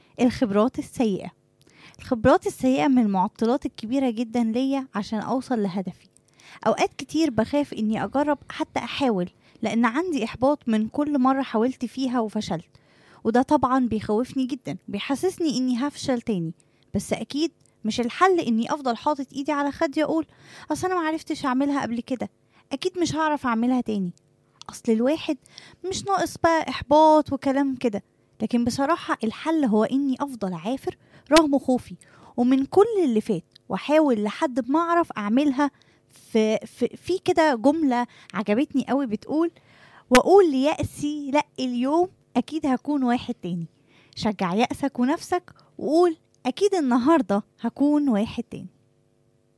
الخبرات السيئة الخبرات السيئة من المعطلات الكبيرة جدا ليا عشان أوصل لهدفي أوقات كتير بخاف إني أجرب حتى أحاول لأن عندي إحباط من كل مرة حاولت فيها وفشلت وده طبعا بيخوفني جدا بيحسسني إني هفشل تاني بس أكيد مش الحل إني أفضل حاطط إيدي على خدي أقول أصل أنا معرفتش أعملها قبل كده أكيد مش هعرف أعملها تاني أصل الواحد مش ناقص بقى إحباط وكلام كده لكن بصراحة الحل هو إني أفضل عافر رغم خوفي ومن كل اللي فات وأحاول لحد ما أعرف أعملها في, في, في كده جملة عجبتني قوي بتقول وأقول ليأسي لأ اليوم أكيد هكون واحد تاني شجع يأسك ونفسك وقول أكيد النهاردة هكون واحد تاني